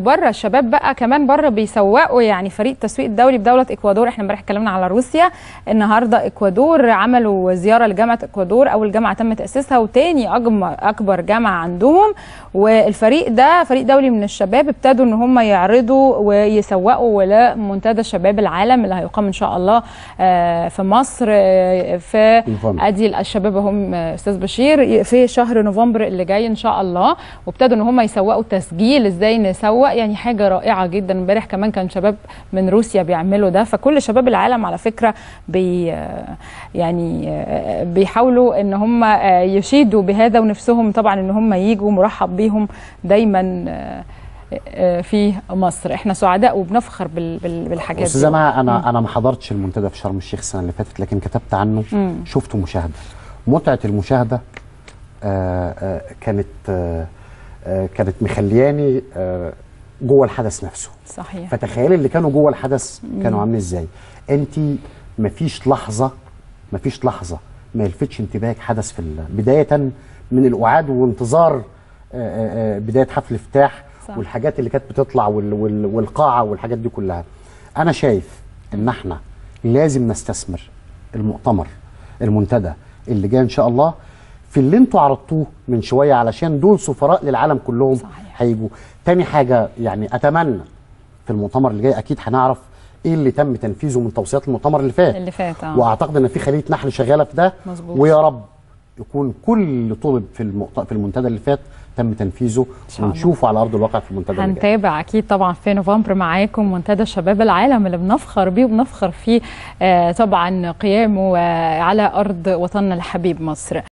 وبره الشباب بقى كمان بره بيسوقوا يعني فريق التسويق الدولي بدوله اكوادور احنا امبارح اتكلمنا على روسيا النهارده اكوادور عملوا زياره لجامعه اكوادور اول جامعه تم تاسيسها وتاني اكبر جامعه عندهم والفريق ده فريق دولي من الشباب ابتدوا ان هم يعرضوا ويسوقوا لمنتدى شباب العالم اللي هيقام ان شاء الله في مصر في ادي الشباب هم استاذ بشير في شهر نوفمبر اللي جاي ان شاء الله وابتدوا ان هم يسوقوا تسجيل ازاي نسوق يعني حاجه رائعه جدا امبارح كمان كان شباب من روسيا بيعملوا ده فكل شباب العالم على فكره بي يعني بيحاولوا ان هم يشيدوا بهذا ونفسهم طبعا ان هم يجوا مرحب بيهم دايما في مصر احنا سعداء وبنفخر بالحاجات دي استاذه مها انا مم. انا ما حضرتش المنتدى في شرم الشيخ السنه اللي فاتت لكن كتبت عنه مم. شفته مشاهده متعه المشاهده آآ آآ كانت آآ كانت مخلياني جوه الحدث نفسه صحيح فتخيلي اللي كانوا جوه الحدث كانوا عاملين ازاي انت مفيش لحظه مفيش لحظه ما يلفتش انتباهك حدث في بدايه من القعاد وانتظار بدايه حفل افتتاح صح. والحاجات اللي كانت بتطلع وال وال والقاعه والحاجات دي كلها انا شايف ان احنا لازم نستثمر المؤتمر المنتدى اللي جاي ان شاء الله في اللي انتوا عرضتوه من شويه علشان دول سفراء للعالم كلهم هيجوا تاني حاجه يعني اتمنى في المؤتمر اللي جاي اكيد هنعرف ايه اللي تم تنفيذه من توصيات المؤتمر اللي فات اللي فات اه واعتقد ان في خليه نحل شغاله في ده مظبوط ويا رب يكون كل اللي طلب في المؤت... في المنتدى اللي فات تم تنفيذه ونشوفه على ارض الواقع في المنتدى هنتابع اكيد طبعا في نوفمبر معاكم منتدى شباب العالم اللي بنفخر بيه وبنفخر فيه آه طبعا قيامه آه على ارض وطننا الحبيب مصر